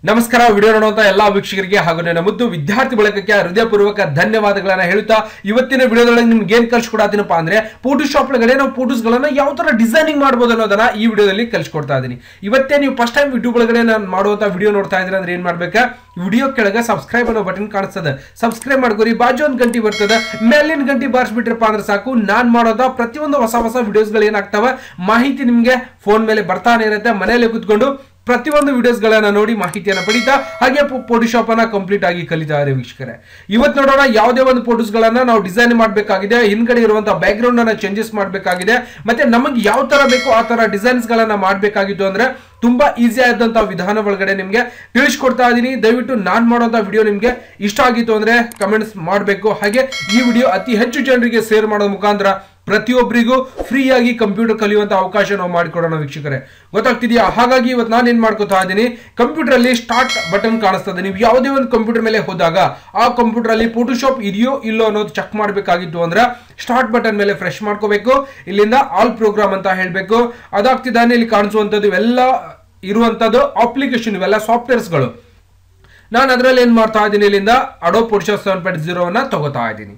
ನಮಸ್ಕಾರ ವಿಡಿಯೋ ನೋಡುವಂತ ಎಲ್ಲಾ ವೀಕ್ಷಕರಿಗೆ ಹಾಗೂ ನನ್ನ ಮುದ್ದು ವಿದ್ಯಾರ್ಥಿ ಬಳಗಕ್ಕೆ ಹೃದಯಪೂರ್ವಕ ಧನ್ಯವಾದಗಳನ್ನ ಹೇಳ್ತಾ ಇವತ್ತಿನ ವಿಡಿಯೋದೊಳಗೆ ನಿಮ್ಗೆ ಏನ್ ಕಳ್ಸಿಕೊಡತ್ತೀನಪ್ಪ ಅಂದ್ರೆ ಫೋಟೋಶಾಪ್ ಒಳಗಡೆ ನಾವು ಫೋಟೋಸ್ ಗಳನ್ನ ಯಾವ ತರ ಡಿಸೈನಿಂಗ್ ಮಾಡ್ಬೋದು ಅನ್ನೋದನ್ನ ಈ ವಿಡಿಯೋದಲ್ಲಿ ಕಳ್ಸಿಕೊಡ್ತಾ ಇದೀನಿ ಇವತ್ತೇ ನೀವು ಫಸ್ಟ್ ಟೈಮ್ ಯೂಟ್ಯೂಬ್ ಒಳಗಡೆ ನಾನು ಮಾಡುವಂತ ವಿಡಿಯೋ ನೋಡ್ತಾ ಇದ್ರೆ ಅಂದ್ರೆ ಏನ್ ಮಾಡ್ಬೇಕಾ ವಿಡಿಯೋ ಕೆಳಗೆ ಸಬ್ಸ್ಕ್ರೈಬ್ ಅನ್ನೋ ಬಟನ್ ಕಾಣಿಸ್ತದೆ ಸಬ್ಸ್ಕ್ರೈಬ್ ಮಾಡ್ಕೋರಿ ಬಾಜು ಒಂದು ಗಂಟೆ ಬರ್ತದೆ ಮೇಲಿನ ಗಂಟೆ ಬಾರಿಸ್ಬಿಟ್ರಪ್ಪ ಅಂದ್ರೆ ಸಾಕು ನಾನ್ ಮಾಡೋದ ಪ್ರತಿಯೊಂದು ಹೊಸ ಹೊಸ ವಿಡಿಯೋಸ್ಗಳು ಏನಾಗ್ತಾವ ಮಾಹಿತಿ ನಿಮ್ಗೆ ಫೋನ್ ಮೇಲೆ ಬರ್ತಾನೆ ಇರುತ್ತೆ ಮನೆಯಲ್ಲೇ ಕೂತ್ಕೊಂಡು ಪ್ರತಿಯೊಂದು ವಿಡಿಯೋಸ್ಗಳನ್ನ ನೋಡಿ ಮಾಹಿತಿಯನ್ನು ಪಡಿತಾ ಹಾಗೆ ಫೋಟೋಶಾಪ್ ಅನ್ನ ಕಂಪ್ಲೀಟ್ ಆಗಿ ಕಲಿತಾ ಇದ್ದಾರೆ ವೀಕ್ಷಕರೇ ಇವತ್ತು ನೋಡೋಣ ಯಾವುದೇ ಒಂದು ಫೋಟೋಸ್ಗಳನ್ನ ನಾವು ಡಿಸೈನ್ ಮಾಡಬೇಕಾಗಿದೆ ಹಿಂದ್ಗಡೆ ಇರುವಂತಹ ಬ್ಯಾಕ್ ಗ್ರೌಂಡ್ ಅನ್ನ ಚೇಂಜಸ್ ಮಾಡಬೇಕಾಗಿದೆ ಮತ್ತೆ ನಮಗೆ ಯಾವ ತರ ಬೇಕು ಆ ತರ ಡಿಸೈನ್ಸ್ ಗಳನ್ನ ಮಾಡಬೇಕಾಗಿತ್ತು ಅಂದ್ರೆ ತುಂಬಾ ಈಸಿ ಆದಂತಹ ವಿಧಾನ ಒಳಗಡೆ ನಿಮ್ಗೆ ತಿಳಿಸ್ಕೊಡ್ತಾ ಇದೀನಿ ದಯವಿಟ್ಟು ನಾನ್ ಮಾಡೋಂಥ ವಿಡಿಯೋ ನಿಮ್ಗೆ ಇಷ್ಟ ಆಗಿತ್ತು ಅಂದ್ರೆ ಕಮೆಂಟ್ಸ್ ಮಾಡಬೇಕು ಹಾಗೆ ಈ ವಿಡಿಯೋ ಅತಿ ಹೆಚ್ಚು ಜನರಿಗೆ ಶೇರ್ ಮಾಡೋದ್ ಮುಖಾಂತರ ಪ್ರತಿಯೊಬ್ಬರಿಗೂ ಫ್ರೀಯಾಗಿ ಕಂಪ್ಯೂಟರ್ ಕಲಿಯುವಂತ ಅವಕಾಶ ನಾವು ಮಾಡಿಕೊಡೋಣ ವೀಕ್ಷಕರೇ ಗೊತ್ತಾಗ್ತಿದೆಯಾ ಹಾಗಾಗಿ ಇವತ್ತು ನಾನು ಏನ್ ಮಾಡ್ಕೋತಾ ಇದ್ದೀನಿ ಕಂಪ್ಯೂಟರ್ ಅಲ್ಲಿ ಸ್ಟಾರ್ಟ್ ಬಟನ್ ಕಾಣಿಸ್ತದೆ ನೀವು ಯಾವುದೇ ಒಂದು ಕಂಪ್ಯೂಟರ್ ಮೇಲೆ ಹೋದಾಗ ಆ ಕಂಪ್ಯೂಟರ್ ಅಲ್ಲಿ ಫೋಟೋಶಾಪ್ ಇದೆಯೋ ಇಲ್ಲೋ ಅನ್ನೋದು ಚೆಕ್ ಮಾಡಬೇಕಾಗಿತ್ತು ಅಂದ್ರೆ ಸ್ಟಾರ್ಟ್ ಬಟನ್ ಮೇಲೆ ಫ್ರೆಶ್ ಮಾಡ್ಕೋಬೇಕು ಇಲ್ಲಿಂದ ಆಲ್ ಪ್ರೋಗ್ರಾಮ್ ಅಂತ ಹೇಳಬೇಕು ಅದಾಗ್ತಿದ್ದಾನೆ ಇಲ್ಲಿ ಕಾಣಿಸುವಂಥದ್ದು ಇವೆಲ್ಲ ಇರುವಂಥದ್ದು ಅಪ್ಲಿಕೇಶನ್ ಇವೆಲ್ಲ ಸಾಫ್ಟ್ವೇರ್ಸ್ಗಳು ನಾನು ಅದರಲ್ಲಿ ಏನು ಮಾಡ್ತಾ ಇದ್ದೀನಿ ಇಲ್ಲಿಂದ ಅಡೋ ಫೋಟೋಶಾಪ್ ಸೆವೆನ್ ಪಾಯಿಂಟ್ ಜೀರೋವನ್ನ ತಗೋತಾ ಇದ್ದೀನಿ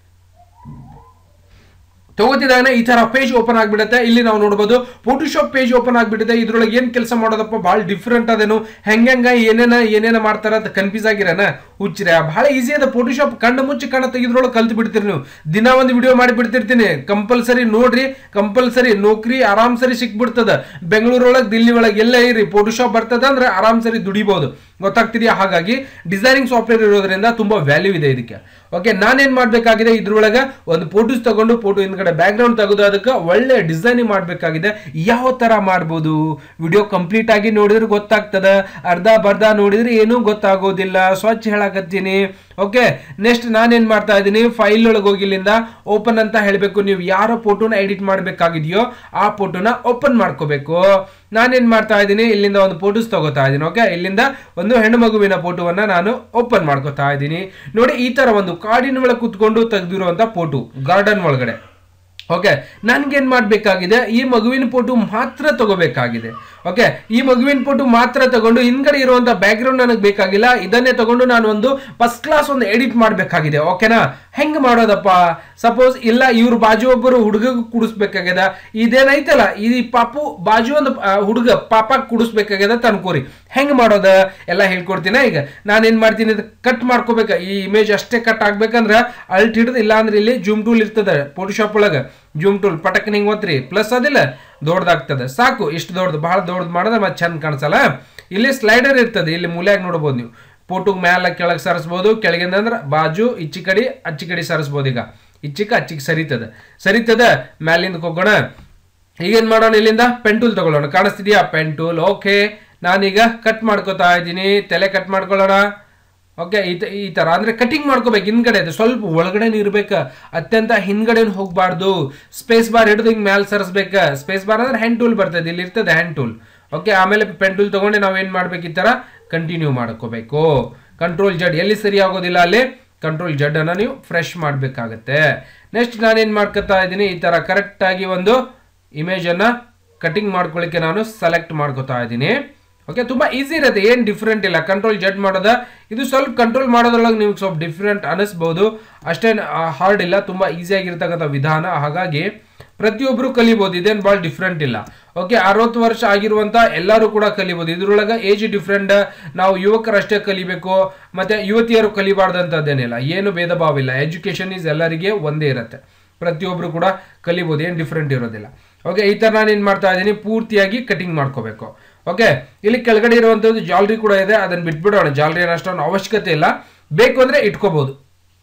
ತಗೋತಿದ್ದಾನೆ ಈ ತರ ಪೇಜ್ ಓಪನ್ ಆಗ್ಬಿಡುತ್ತೆ ಇಲ್ಲಿ ನಾವು ನೋಡಬಹುದು ಫೋಟೋಶಾಪ್ ಪೇಜ್ ಓಪನ್ ಆಗ್ಬಿಟ್ಟಿದೆ ಇದ್ರೊಳಗೆ ಏನ್ ಕೆಲಸ ಮಾಡೋದಪ್ಪ ಬಹಳ ಡಿಫ್ರೆಂಟ್ ಅದೇನು ಹೆಂಗ ಏನೇನ ಏನೇನ ಮಾಡ್ತಾರ ಅಂತ ಕನ್ಫ್ಯೂಸ್ ಆಗಿರನ ಹುಚ್ಚಿರ ಬಹಳ ಈಸಿ ಅದ ಫೋಟೋಶಾಪ್ ಕಣ್ಣು ಮುಚ್ಚಿ ಕಣ್ಣ ತೆಗೆದ್ರೊಳಗೆ ಕಲ್ತು ಬಿಡ್ತೀರಿ ನೀವು ದಿನ ಒಂದು ವಿಡಿಯೋ ಮಾಡಿ ಬಿಡ್ತಿರ್ತೀನಿ ಕಂಪಲ್ಸರಿ ನೋಡ್ರಿ ಕಂಪಲ್ಸರಿ ನೌಕರಿ ಆರಾಮ್ ಸರಿ ಸಿಕ್ಬಿಡ್ತದ ಬೆಂಗಳೂರೊಳಗೆ ದಿಲ್ಲಿ ಒಳಗೆ ಎಲ್ಲ ಇರಿ ಫೋಟೋಶಾಪ್ ಬರ್ತದ ಅಂದ್ರೆ ಆರಾಮ್ ಸರಿ ದುಡಿಬಹುದು ಗೊತ್ತಾಗ್ತಿದೆಯಾ ಹಾಗಾಗಿ ಡಿಸೈನಿಂಗ್ ಸಾಫ್ಟ್ವೇರ್ ಇರೋದ್ರಿಂದ ತುಂಬಾ ವ್ಯಾಲ್ಯೂ ಇದೆ ಇದಕ್ಕೆ ಓಕೆ ನಾನೇನ್ ಮಾಡ್ಬೇಕಾಗಿದೆ ಇದ್ರೊಳಗೆ ಒಂದು ಫೋಟೋಸ್ ತಗೊಂಡು ಫೋಟೋ ಹಿಂದ್ಗಡೆ ಬ್ಯಾಕ್ ಗ್ರೌಂಡ್ ತೆಗೆದು ಅದಕ್ಕೆ ಒಳ್ಳೆ ಡಿಸೈನಿಂಗ್ ಮಾಡ್ಬೇಕಾಗಿದೆ ಯಾವ ತರ ಮಾಡ್ಬೋದು ವಿಡಿಯೋ ಕಂಪ್ಲೀಟ್ ಆಗಿ ನೋಡಿದ್ರೆ ಗೊತ್ತಾಗ್ತದ ಅರ್ಧ ಬರ್ಧ ನೋಡಿದ್ರೆ ಏನೂ ಗೊತ್ತಾಗೋದಿಲ್ಲ ಸ್ವಚ್ಛ ಹೇಳಕತ್ತೀನಿ ಓಕೆ ನೆಕ್ಸ್ಟ್ ನಾನೇನ್ ಮಾಡ್ತಾ ಇದ್ದೀನಿ ಫೈಲ್ ಒಳಗೆ ಹೋಗಿ ಇಲ್ಲಿಂದ ಓಪನ್ ಅಂತ ಹೇಳಬೇಕು ನೀವು ಯಾರ ಫೋಟೋನ ಎಡಿಟ್ ಮಾಡಬೇಕಾಗಿದೆಯೋ ಆ ಫೋಟೋನ ಓಪನ್ ಮಾಡ್ಕೋಬೇಕು ನಾನೇನ್ ಮಾಡ್ತಾ ಇದ್ದೀನಿ ಇಲ್ಲಿಂದ ಒಂದು ಫೋಟೋಸ್ ತಗೋತಾ ಇದ್ದೀನಿ ಓಕೆ ಇಲ್ಲಿಂದ ಒಂದು ಹೆಣ್ಣು ಮಗುವಿನ ಫೋಟೋವನ್ನ ನಾನು ಓಪನ್ ಮಾಡ್ಕೋತಾ ಇದ್ದೀನಿ ನೋಡಿ ಈ ತರ ಒಂದು ಕಾಡಿನ ಒಳಗೆ ಕುತ್ಕೊಂಡು ತೆಗೆದಿರುವಂತ ಫೋಟೋ ಗಾರ್ಡನ್ ಒಳಗಡೆ ಓಕೆ ನನ್ಗೇನ್ ಮಾಡ್ಬೇಕಾಗಿದೆ ಈ ಮಗುವಿನ ಫೋಟೋ ಮಾತ್ರ ತಗೋಬೇಕಾಗಿದೆ ಓಕೆ ಈ ಮಗುವಿನ ಫೋಟೋ ಮಾತ್ರ ತಗೊಂಡು ಹಿಂದ್ಗಡೆ ಇರುವಂತ ಬ್ಯಾಕ್ ಗ್ರೌಂಡ್ ನನಗೆ ಬೇಕಾಗಿಲ್ಲ ಇದನ್ನೇ ತಗೊಂಡು ನಾನು ಒಂದು ಫಸ್ಟ್ ಕ್ಲಾಸ್ ಒಂದು ಎಡಿಟ್ ಮಾಡಬೇಕಾಗಿದೆ ಓಕೆನಾ ಹೆಂಗ್ ಮಾಡೋದಪ್ಪ ಸಪೋಸ್ ಇಲ್ಲ ಇವ್ರು ಬಾಜು ಒಬ್ಬರು ಹುಡುಗ ಕುಡಿಸ್ಬೇಕಾಗ್ಯದ ಇದೇನೈತಲ್ಲ ಈ ಪಾಪು ಬಾಜು ಒಂದು ಆ, ಹುಡುಗ ಪಾಪ ಕುಡಿಸ್ಬೇಕಾಗ್ಯದ ತನ್ಕೋರಿ ಹೆಂಗ್ ಮಾಡೋದ ಎಲ್ಲ ಹೇಳ್ಕೊಡ್ತೀನಿ ಈಗ ನಾನೇನ್ ಮಾಡ್ತೀನಿ ಕಟ್ ಮಾಡ್ಕೋಬೇಕ ಈ ಇಮೇಜ್ ಅಷ್ಟೇ ಕಟ್ ಆಗ್ಬೇಕಂದ್ರ ಅಲ್ಟ್ ಹಿಡಿದು ಇಲ್ಲ ಅಂದ್ರೆ ಇಲ್ಲಿ ಜೂಮ್ ಟೂಲ್ ಇರ್ತದೆ ಫೋಟೋಶಾಪ್ ಒಳಗ ಜೂಮ್ ಟೂಲ್ ಪಟಕ್ ನಿಂಗ್ ಒತ್ರಿ ಪ್ಲಸ್ ಅದಿಲ್ಲ ದೊಡ್ಡದಾಗ್ತದೆ ಸಾಕು ಇಷ್ಟು ದೊಡ್ಡದು ಬಹಳ ದೊಡ್ಡದು ಮಾಡಿದ್ರೆ ಮತ್ತೆ ಚಂದ ಕಾಣಿಸಲ್ಲ ಇಲ್ಲಿ ಸ್ಲೈಡರ್ ಇರ್ತದೆ ಇಲ್ಲಿ ಮೂಲ್ಯಾಗ ನೋಡ್ಬೋದು ನೀವು ಫೋಟೋ ಮ್ಯಾಲ ಕೆಳಗೆ ಸರಿಸ್ಬೋದು ಕೆಳಗಿಂದ ಅಂದ್ರೆ ಬಾಜು ಇಚ್ಚಿ ಕಡೆ ಅಚ್ಚಿ ಕಡೆ ಸರಿಸ್ಬೋದು ಈಗ ಇಚ್ಚಿಕ ಅಚ್ಚಿಗೆ ಸರಿತದ ಸರಿತದ ಮ್ಯಾಲಿಂದ ಹೋಗೋಣ ಈಗೇನ್ ಮಾಡೋಣ ಇಲ್ಲಿಂದ ಪೆನ್ ಟೂಲ್ ತಗೊಳ್ಳೋಣ ಕಾಣಿಸ್ತಿದ್ಯಾ ಪೆನ್ ಟೂಲ್ ಓಕೆ ನಾನೀಗ ಕಟ್ ಮಾಡ್ಕೋತಾ ಇದ್ದೀನಿ ತಲೆ ಕಟ್ ಮಾಡ್ಕೊಳ್ಳೋಣ ಓಕೆ ಈ ತ- ಈ ತರ ಅಂದ್ರೆ ಕಟಿಂಗ್ ಮಾಡ್ಕೋಬೇಕು ಹಿಂದ್ಗಡೆ ಅದು ಸ್ವಲ್ಪ ಒಳಗಡೆ ಇರ್ಬೇಕು ಅತ್ಯಂತ ಹಿಂದ್ಗಡೆ ಹೋಗ್ಬಾರ್ದು ಸ್ಪೇಸ್ ಬಾರ್ ಹಿಡಿದು ಹಿಂಗ್ ಮ್ಯಾಲ್ ಸರಿಸ್ಬೇಕ ಸ್ಪೇಸ್ ಬಾರ್ ಅಂದ್ರೆ ಹ್ಯಾಂಡ್ ಟೂಲ್ ಬರ್ತದೆ ಇಲ್ಲಿ ಇರ್ತದೆ ಹ್ಯಾಂಡ್ ಟೂಲ್ ಓಕೆ ಆಮೇಲೆ ಪೆನ್ ಟೂಲ್ ತಗೊಂಡು ನಾವು ಏನ್ ಮಾಡ್ಬೇಕು ಈ ತರ ಕಂಟಿನ್ಯೂ ಮಾಡ್ಕೋಬೇಕು ಕಂಟ್ರೋಲ್ ಜಡ್ ಎಲ್ಲಿ ಸರಿ ಆಗೋದಿಲ್ಲ ಅಲ್ಲಿ ಕಂಟ್ರೋಲ್ ಜಡ್ ಅನ್ನ ನೀವು ಫ್ರೆಶ್ ಮಾಡಬೇಕಾಗತ್ತೆ ನೆಕ್ಸ್ಟ್ ನಾನೇನ್ ಮಾಡ್ಕೊತಾ ಇದ್ದೀನಿ ಈ ತರ ಕರೆಕ್ಟ್ ಆಗಿ ಒಂದು ಇಮೇಜ್ ಅನ್ನ ಕಟಿಂಗ್ ಮಾಡ್ಕೊಳ್ಳಿಕ್ಕೆ ನಾನು ಸೆಲೆಕ್ಟ್ ಮಾಡ್ಕೋತಾ ಇದ್ದೀನಿ ಓಕೆ ತುಂಬಾ ಈಸಿ ಇರುತ್ತೆ ಏನ್ ಡಿಫ್ರೆಂಟ್ ಇಲ್ಲ ಕಂಟ್ರೋಲ್ ಜಡ್ ಮಾಡೋದ ಇದು ಸ್ವಲ್ಪ ಕಂಟ್ರೋಲ್ ಮಾಡೋದ್ರೊಳಗೆ ನಿಮ್ಗೆ ಸ್ವಲ್ಪ ಡಿಫ್ರೆಂಟ್ ಅನಿಸ್ಬೋದು ಅಷ್ಟೇನು ಹಾರ್ಡ್ ಇಲ್ಲ ತುಂಬಾ ಈಸಿ ಆಗಿರ್ತಕ್ಕಂಥ ವಿಧಾನ ಹಾಗಾಗಿ ಪ್ರತಿಯೊಬ್ಬರು ಕಲಿಬಹುದು ಇದೇನು ಭಾಳ ಡಿಫ್ರೆಂಟ್ ಇಲ್ಲ ಓಕೆ ಅರವತ್ತು ವರ್ಷ ಆಗಿರುವಂತ ಎಲ್ಲರೂ ಕೂಡ ಕಲಿಬಹುದು ಇದ್ರೊಳಗೆ ಏಜ್ ಡಿಫ್ರೆಂಟ್ ನಾವು ಯುವಕರಷ್ಟೇ ಕಲಿಬೇಕು ಮತ್ತೆ ಯುವತಿಯರು ಕಲಿಬಾರ್ದಂಥದ್ದೇನಿಲ್ಲ ಏನು ಭೇದ ಭಾವ ಇಲ್ಲ ಎಜುಕೇಶನ್ ಈಸ್ ಎಲ್ಲರಿಗೆ ಒಂದೇ ಇರುತ್ತೆ ಪ್ರತಿಯೊಬ್ರು ಕೂಡ ಕಲಿಬಹುದು ಏನು ಡಿಫ್ರೆಂಟ್ ಇರೋದಿಲ್ಲ ಓಕೆ ಈ ತರ ನಾನು ಏನ್ ಮಾಡ್ತಾ ಇದ್ದೀನಿ ಪೂರ್ತಿಯಾಗಿ ಕಟಿಂಗ್ ಮಾಡ್ಕೋಬೇಕು ಓಕೆ ಇಲ್ಲಿ ಕೆಳಗಡೆ ಇರುವಂತದ್ದು ಜಾಲ್ರಿ ಕೂಡ ಇದೆ ಅದನ್ನ ಬಿಟ್ಬಿಡೋಣ ಜಾಲ್ರಿ ಅಷ್ಟೊಂದು ಅವಶ್ಯಕತೆ ಇಲ್ಲ ಬೇಕು ಅಂದ್ರೆ ಇಟ್ಕೋಬಹುದು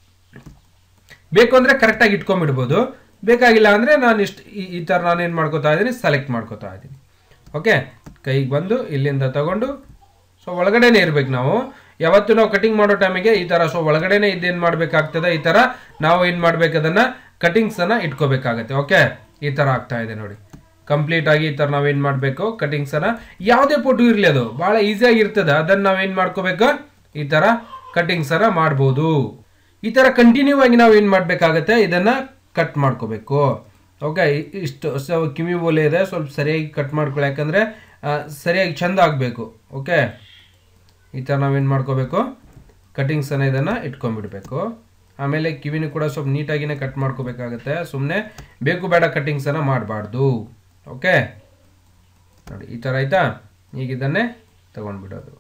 ಬೇಕು ಅಂದ್ರೆ ಕರೆಕ್ಟಾಗಿ ಇಟ್ಕೊಂಡ್ಬಿಡ್ಬೋದು ಬೇಕಾಗಿಲ್ಲ ಅಂದ್ರೆ ನಾನು ಇಷ್ಟು ಈ- ಈ ಥರ ನಾನು ಏನು ಮಾಡ್ಕೋತಾ ಇದ್ದೀನಿ ಸೆಲೆಕ್ಟ್ ಮಾಡ್ಕೋತಾ ಇದ್ದೀನಿ ಓಕೆ ಕೈಗೆ ಬಂದು ಇಲ್ಲಿಂದ ತಗೊಂಡು ಸೊ ಒಳಗಡೆನೆ ಇರ್ಬೇಕು ನಾವು ಯಾವತ್ತು ನಾವು ಕಟಿಂಗ್ ಮಾಡೋ ಟೈಮಿಗೆ ಈ ಥರ ಸೊ ಒಳಗಡೆನೆ ಇದೇನು ಮಾಡಬೇಕಾಗ್ತದೆ ಈ ಥರ ನಾವು ಏನು ಮಾಡ್ಬೇಕು ಅದನ್ನ ಕಟಿಂಗ್ಸನ್ನು ಇಟ್ಕೋಬೇಕಾಗತ್ತೆ ಓಕೆ ಈ ಥರ ಆಗ್ತಾ ಇದೆ ನೋಡಿ ಕಂಪ್ಲೀಟ್ ಆಗಿ ಈ ಥರ ನಾವೇನು ಮಾಡಬೇಕು ಕಟಿಂಗ್ಸನ್ನು ಯಾವುದೇ ಫೋಟೋ ಇರಲಿ ಅದು ಭಾಳ ಈಸಿಯಾಗಿ ಇರ್ತದೆ ಅದನ್ನು ನಾವೇನು ಮಾಡ್ಕೋಬೇಕು ಈ ಥರ ಕಟಿಂಗ್ಸನ್ನು ಮಾಡ್ಬೋದು ಈ ಥರ ಕಂಟಿನ್ಯೂ ಆಗಿ ನಾವು ಏನು ಮಾಡಬೇಕಾಗತ್ತೆ ಇದನ್ನು ಕಟ್ ಮಾಡ್ಕೋಬೇಕು ಓಕೆ ಇಷ್ಟು ಸೊ ಕಿವಿ ಬೋಲೆ ಇದೆ ಸ್ವಲ್ಪ ಸರಿಯಾಗಿ ಕಟ್ ಮಾಡ್ಕೊಳ್ಳಿ ಯಾಕಂದರೆ ಸರಿಯಾಗಿ ಚಂದ ಆಗಬೇಕು ಓಕೆ ಈ ಥರ ನಾವೇನು ಮಾಡ್ಕೋಬೇಕು ಕಟಿಂಗ್ಸನ್ನು ಇದನ್ನು ಇಟ್ಕೊಂಡ್ಬಿಡ್ಬೇಕು ಆಮೇಲೆ ಕಿವಿನೂ ಕೂಡ ಸ್ವಲ್ಪ ನೀಟಾಗಿನೇ ಕಟ್ ಮಾಡ್ಕೋಬೇಕಾಗತ್ತೆ ಸುಮ್ಮನೆ ಬೇಕು ಬೇಡ ಕಟ್ಟಿಂಗ್ಸನ್ನು ಮಾಡಬಾರ್ದು ಓಕೆ ನೋಡಿ ಈ ಥರ ಆಯಿತಾ ಈಗ ಇದನ್ನೇ ತೊಗೊಂಡ್ಬಿಡೋದು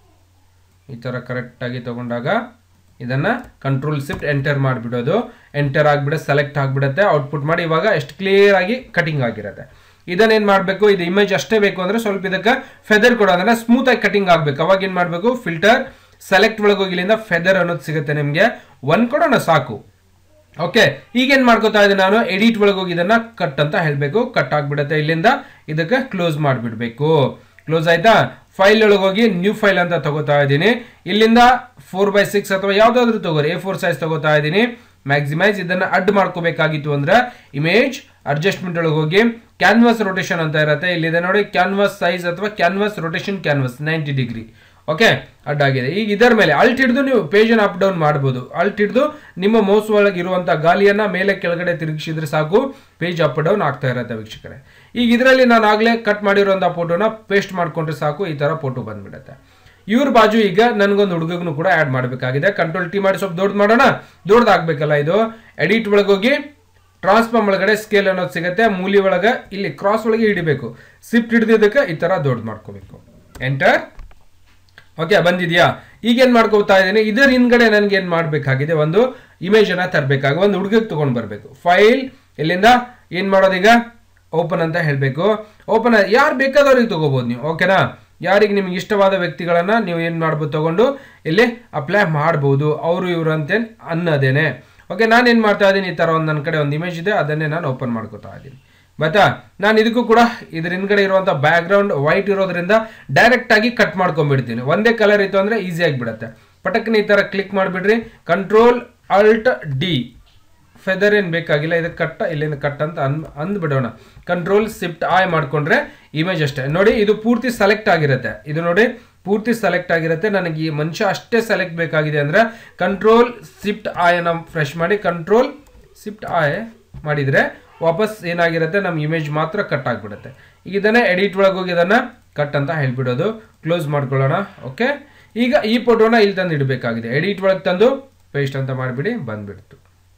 ಈ ಥರ ಕರೆಕ್ಟಾಗಿ ತೊಗೊಂಡಾಗ ಇದನ್ನು ಕಂಟ್ರೋಲ್ ಸಿಫ್ಟ್ ಎಂಟರ್ ಮಾಡಿಬಿಡೋದು ಎಂಟರ್ ಆಗಿಬಿಡ ಸೆಲೆಕ್ಟ್ ಆಗಿಬಿಡುತ್ತೆ ಔಟ್ಪುಟ್ ಮಾಡಿ ಇವಾಗ ಎಷ್ಟು ಕ್ಲಿಯರ್ ಆಗಿ ಕಟಿಂಗ್ ಆಗಿರುತ್ತೆ ಇದನ್ನೇನು ಮಾಡಬೇಕು ಇದು ಇಮೇಜ್ ಅಷ್ಟೇ ಬೇಕು ಅಂದರೆ ಸ್ವಲ್ಪ ಇದಕ್ಕೆ ಫೆದರ್ ಕೊಡೋದ್ರೆ ಸ್ಮೂತಾಗಿ ಕಟಿಂಗ್ ಆಗಬೇಕು ಅವಾಗ ಏನು ಮಾಡಬೇಕು ಫಿಲ್ಟರ್ ಸೆಲೆಕ್ಟ್ ಒಳಗೆ ಹೋಗಿ ಇಲ್ಲಿಂದ ಫೆದರ್ ಅನ್ನೋದು ಸಿಗುತ್ತೆ ನಿಮಗೆ ಒನ್ ಕೊಡೋಣ ಸಾಕು ಓಕೆ ಈಗೇನು ಮಾಡ್ಕೋತಾ ಇದ್ದೀನಿ ನಾನು ಎಡಿಟ್ ಒಳಗೆ ಹೋಗಿ ಇದನ್ನ ಕಟ್ ಅಂತ ಹೇಳಬೇಕು ಕಟ್ ಆಗಿಬಿಡುತ್ತೆ ಇಲ್ಲಿಂದ ಇದಕ್ಕೆ ಕ್ಲೋಸ್ ಮಾಡಿಬಿಡ್ಬೇಕು ಕ್ಲೋಸ್ ಆಯ್ತಾ ಫೈಲ್ ಒಳಗೆ ಹೋಗಿ ನ್ಯೂ ಫೈಲ್ ಅಂತ ತಗೋತಾ ಇದ್ದೀನಿ ಇಲ್ಲಿಂದ ಫೋರ್ ಬೈ ಸಿಕ್ಸ್ ಅಥವಾ ಯಾವ್ದಾದ್ರು ತಗೋರಿ ಎ ಫೋರ್ ಸೈಜ್ ತಗೋತಾ ಇದ್ದೀನಿ ಮ್ಯಾಕ್ಸಿಮೈಸ್ ಇದನ್ನ ಅಡ್ ಮಾಡ್ಕೋಬೇಕಾಗಿತ್ತು ಅಂದ್ರೆ ಇಮೇಜ್ ಅಡ್ಜಸ್ಟ್ಮೆಂಟ್ ಒಳಗೆ ಹೋಗಿ ಕ್ಯಾನ್ವಾಸ್ ರೊಟೇಷನ್ ಅಂತ ಇರುತ್ತೆ ಇಲ್ಲಿದೆ ನೋಡಿ ಕ್ಯಾನ್ವಾಸ್ ಸೈಜ್ ಅಥವಾ canvas rotation canvas ninety degree okay ಅಡ್ಡಾಗಿದೆ ಈಗ ಇದರ ಮೇಲೆ ಅಲ್ಟ್ ಹಿಡಿದು ನೀವು ಪೇಜನ್ನು ಅಪ್ ಡೌನ್ ಮಾಡ್ಬೋದು ಅಲ್ಟ್ ಹಿಡಿದು ನಿಮ್ಮ ಮೌಸ್ ಒಳಗೆ ಇರುವಂಥ ಗಾಲಿಯನ್ನು ಮೇಲೆ ಕೆಳಗಡೆ ತಿರುಗಿಸಿದ್ರೆ ಸಾಕು ಪೇಜ್ ಅಪ್ ಡೌನ್ ಆಗ್ತಾ ಇರುತ್ತೆ ವೀಕ್ಷಕರೇ ಈಗ ಇದರಲ್ಲಿ ನಾನು ಆಗಲೇ ಕಟ್ ಮಾಡಿರುವಂಥ ಫೋಟೋನ ಪೇಸ್ಟ್ ಮಾಡ್ಕೊಂಡ್ರೆ ಸಾಕು ಈ ಥರ ಫೋಟೋ ಬಂದ್ಬಿಡುತ್ತೆ ಇವ್ರ ಬಾಜು ಈಗ ನನಗೊಂದು ಹುಡುಗಗೂ ಕೂಡ ಆ್ಯಡ್ ಮಾಡಬೇಕಾಗಿದೆ ಕಂಟ್ರೋಲ್ ಟಿ ಮಾಡಿ ಸ್ವಲ್ಪ ದೊಡ್ಡ ಮಾಡೋಣ ದೊಡ್ಡದಾಗಬೇಕಲ್ಲ ಇದು ಎಡಿಟ್ ಒಳಗೆ ಹೋಗಿ ಟ್ರಾನ್ಸ್ಫಾರ್ಮ್ ಒಳಗಡೆ ಸ್ಕೇಲ್ ಅನ್ನೋದು ಸಿಗುತ್ತೆ ಮೂಲಿ ಒಳಗೆ ಇಲ್ಲಿ ಕ್ರಾಸ್ ಒಳಗೆ ಹಿಡಿಬೇಕು ಸಿಫ್ಟ್ ಹಿಡಿದಿದ್ದಕ್ಕೆ ಈ ಥರ ದೊಡ್ಡ ಮಾಡ್ಕೋಬೇಕು ಎಂಟರ್ ಓಕೆ ಬಂದಿದ್ಯಾ ಈಗ ಏನು ಮಾಡ್ಕೋತಾ ಇದ್ದೀನಿ ಇದರ ಹಿಂದ್ಗಡೆ ನನಗೆ ಏನು ಮಾಡಬೇಕಾಗಿದೆ ಒಂದು ಇಮೇಜನ್ನು ತರಬೇಕಾಗ ಒಂದು ಹುಡುಗಕ್ಕೆ ತೊಗೊಂಡು ಬರಬೇಕು ಫೈಲ್ ಇಲ್ಲಿಂದ ಏನು ಮಾಡೋದೀಗ ಓಪನ್ ಅಂತ ಹೇಳಬೇಕು ಓಪನ್ ಯಾರು ಬೇಕಾದವ್ರಿಗೆ ತೊಗೋಬೋದು ನೀವು ಓಕೆನಾ ಯಾರಿಗೆ ನಿಮ್ಗೆ ಇಷ್ಟವಾದ ವ್ಯಕ್ತಿಗಳನ್ನು ನೀವು ಏನು ಮಾಡ್ಬೋದು ತೊಗೊಂಡು ಇಲ್ಲಿ ಅಪ್ಲೈ ಮಾಡ್ಬೋದು ಅವರು ಇವರು ಅಂತೇನು ಅನ್ನೋದೇನೆ ಓಕೆ ನಾನು ಏನು ಮಾಡ್ತಾ ಇದ್ದೀನಿ ಈ ಥರ ಒಂದು ನನ್ನ ಕಡೆ ಒಂದು ಇಮೇಜ್ ಇದೆ ಅದನ್ನೇ ನಾನು ಓಪನ್ ಮಾಡ್ಕೋತಾ ಇದ್ದೀನಿ ಬತ್ತಾ ನಾನು ಇದಕ್ಕೂ ಕೂಡ ಇದ್ರ ಹಿಂದ್ಗಡೆ ಇರುವಂಥ ಬ್ಯಾಕ್ಗ್ರೌಂಡ್ ವೈಟ್ ಇರೋದ್ರಿಂದ ಡೈರೆಕ್ಟ್ ಆಗಿ ಕಟ್ ಮಾಡ್ಕೊಂಡ್ಬಿಡ್ತೀನಿ ಒಂದೇ ಕಲರ್ ಇತ್ತು ಅಂದರೆ ಈಸಿ ಆಗಿಬಿಡುತ್ತೆ ಪಟಕ್ನ ಈ ಥರ ಕ್ಲಿಕ್ ಮಾಡಿಬಿಡ್ರಿ ಕಂಟ್ರೋಲ್ ಅಲ್ಟ್ ಡಿ ಫೆದರ್ ಏನು ಬೇಕಾಗಿಲ್ಲ ಇದಕ್ಕೆ ಕಟ್ಟ ಇಲ್ಲಿಂದ ಕಟ್ ಅಂತ ಅನ್ ಅಂದ್ಬಿಡೋಣ ಕಂಟ್ರೋಲ್ ಸಿಫ್ಟ್ ಆಯ್ ಮಾಡಿಕೊಂಡ್ರೆ ಇಮೇಜ್ ಅಷ್ಟೇ ನೋಡಿ ಇದು ಪೂರ್ತಿ ಸೆಲೆಕ್ಟ್ ಆಗಿರುತ್ತೆ ಇದು ನೋಡಿ ಪೂರ್ತಿ ಸೆಲೆಕ್ಟ್ ಆಗಿರುತ್ತೆ ನನಗೆ ಈ ಮನುಷ್ಯ ಅಷ್ಟೇ ಸೆಲೆಕ್ಟ್ ಬೇಕಾಗಿದೆ ಅಂದರೆ ಕಂಟ್ರೋಲ್ ಸಿಫ್ಟ್ ಆಯನ್ನ ಫ್ರೆಶ್ ಮಾಡಿ ಕಂಟ್ರೋಲ್ ಸಿಫ್ಟ್ ಆಯ್ ಮಾಡಿದರೆ ವಾಪಸ್ ಏನಾಗಿರುತ್ತೆ ನಮ್ಮ ಇಮೇಜ್ ಮಾತ್ರ ಕಟ್ ಆಗಿಬಿಡುತ್ತೆ ಈಗ ಇದನ್ನೇ ಎಡಿಟ್ ಒಳಗೆ ಹೋಗಿ ಇದನ್ನು ಕಟ್ ಅಂತ ಹೇಳ್ಬಿಡೋದು ಕ್ಲೋಸ್ ಮಾಡ್ಕೊಳ್ಳೋಣ ಓಕೆ ಈಗ ಈ ಫೋಟೋನ ಇಲ್ಲಿ ತಂದು ಇಡಬೇಕಾಗಿದೆ ಎಡಿಟ್ ಒಳಗೆ ತಂದು ಪೇಸ್ಟ್ ಅಂತ ಮಾಡಿಬಿಡಿ ಬಂದ್ಬಿಡ್ತು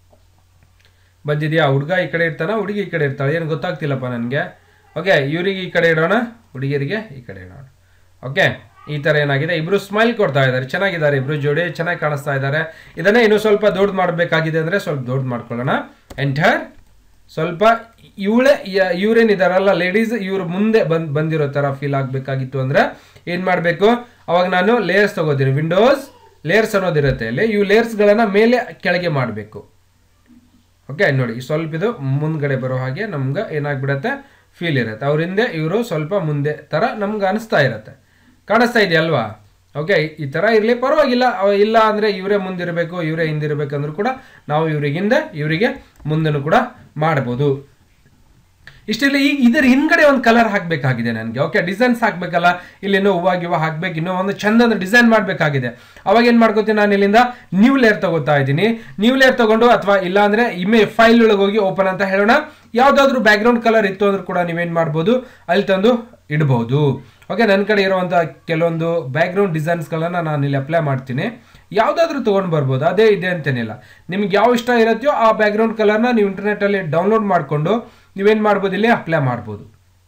ಬಂದಿದೆಯಾ ಹುಡುಗ ಈ ಕಡೆ ಇರ್ತಾನ ಹುಡುಗಿ ಈ ಕಡೆ ಇರ್ತಾಳೆ ಏನು ಗೊತ್ತಾಗ್ತಿಲ್ಲಪ್ಪ ನನಗೆ ಓಕೆ ಇವರಿಗೆ ಈ ಕಡೆ ಇಡೋಣ ಹುಡುಗಿಯರಿಗೆ ಈ ಕಡೆ ಇಡೋಣ ಓಕೆ ಈ ಥರ ಏನಾಗಿದೆ ಇಬ್ರು ಸ್ಮೈಲ್ ಕೊಡ್ತಾ ಇದ್ದಾರೆ ಚೆನ್ನಾಗಿದ್ದಾರೆ ಇಬ್ರು ಜೋಡಿ ಚೆನ್ನಾಗಿ ಕಾಣಿಸ್ತಾ ಇದ್ದಾರೆ ಇದನ್ನೇ ಇನ್ನೂ ಸ್ವಲ್ಪ ದೊಡ್ಡ ಮಾಡಬೇಕಾಗಿದೆ ಅಂದರೆ ಸ್ವಲ್ಪ ದೊಡ್ಡ ಮಾಡ್ಕೊಳ್ಳೋಣ ಎಂಟರ್ ಸ್ವಲ್ಪ ಇವಳೇ ಇವ್ರೇನಿದಾರಲ್ಲ ಲೇಡೀಸ್ ಇವ್ರ ಮುಂದೆ ಬಂದ್ ಬಂದಿರೋ ಥರ ಫೀಲ್ ಆಗಬೇಕಾಗಿತ್ತು ಅಂದರೆ ಏನು ಮಾಡಬೇಕು ಅವಾಗ ನಾನು ಲೇಯರ್ಸ್ ತಗೋತೀನಿ ವಿಂಡೋಸ್ ಲೇಯರ್ಸ್ ಅನ್ನೋದಿರುತ್ತೆ ಇಲ್ಲಿ ಇವು ಲೇಯರ್ಸ್ಗಳನ್ನು ಮೇಲೆ ಕೆಳಗೆ ಮಾಡಬೇಕು ಓಕೆ ನೋಡಿ ಸ್ವಲ್ಪ ಇದು ಮುಂದ್ಗಡೆ ಬರೋ ಹಾಗೆ ನಮ್ಗೆ ಏನಾಗ್ಬಿಡತ್ತೆ ಫೀಲ್ ಇರುತ್ತೆ ಅವ್ರ ಹಿಂದೆ ಇವರು ಸ್ವಲ್ಪ ಮುಂದೆ ಥರ ನಮ್ಗೆ ಅನಿಸ್ತಾ ಇರುತ್ತೆ ಕಾಣಿಸ್ತಾ ಇದೆಯಲ್ವಾ ಓಕೆ ಈ ಥರ ಇರಲಿ ಪರವಾಗಿಲ್ಲ ಅವ ಇಲ್ಲ ಅಂದರೆ ಇವರೇ ಮುಂದಿರಬೇಕು ಇವರೇ ಹಿಂದಿರಬೇಕಂದ್ರೂ ಕೂಡ ನಾವು ಇವರಿಗಿಂದ ಇವರಿಗೆ ಮುಂದೆನೂ ಕೂಡ ಮಾಡ್ಬೋದು ಇಷ್ಟೆಲ್ಲ ಈಗ ಇದರ ಹಿಂದ್ಗಡೆ ಒಂದು ಕಲರ್ ಹಾಕಬೇಕಾಗಿದೆ ನನಗೆ ಓಕೆ ಡಿಸೈನ್ಸ್ ಹಾಕಬೇಕಲ್ಲ ಇಲ್ಲೇನೋ ಹೂವು ಗಿವ ಹಾಕ್ಬೇಕು ಇನ್ನೂ ಒಂದು ಚಂದದ ಡಿಸೈನ್ ಮಾಡಬೇಕಾಗಿದೆ ಅವಾಗ ಏನು ಮಾಡ್ಕೋತೀನಿ ನಾನು ಇಲ್ಲಿಂದ ನ್ಯೂ ಲೇಯರ್ ತಗೋತಾ ಇದ್ದೀನಿ ನ್ಯೂ ಲೇಯರ್ ತಗೊಂಡು ಅಥವಾ ಇಲ್ಲ ಅಂದರೆ ಇಮೇ ಫೈಲ್ ಒಳಗೆ ಹೋಗಿ ಓಪನ್ ಅಂತ ಹೇಳೋಣ ಯಾವುದಾದ್ರೂ ಬ್ಯಾಕ್ಗ್ರೌಂಡ್ ಕಲರ್ ಇತ್ತು ಅಂದ್ರೂ ಕೂಡ ನೀವೇನು ಮಾಡ್ಬೋದು ಅಲ್ಲಿ ತಂದು ಇಡ್ಬೋದು ಓಕೆ ನನ್ನ ಕಡೆ ಇರುವಂಥ ಕೆಲವೊಂದು ಬ್ಯಾಕ್ಗ್ರೌಂಡ್ ಡಿಸೈನ್ಸ್ಗಳನ್ನು ನಾನು ಇಲ್ಲಿ ಅಪ್ಲೈ ಮಾಡ್ತೀನಿ ಯಾವುದಾದ್ರೂ ತೊಗೊಂಡು ಬರ್ಬೋದು ಅದೇ ಇದೆ ಅಂತೇನಿಲ್ಲ ನಿಮ್ಗೆ ಯಾವ ಇಷ್ಟ ಇರುತ್ತೆಯೋ ಆ ಬ್ಯಾಕ್ಗ್ರೌಂಡ್ ಕಲರ್ನ ನೀವು ಇಂಟರ್ನೆಟ್ಟಲ್ಲಿ ಡೌನ್ಲೋಡ್ ಮಾಡಿಕೊಂಡು ನೀವೇನು ಮಾಡ್ಬೋದು ಇಲ್ಲಿ ಅಪ್ಲೈ ಮಾಡ್ಬೋದು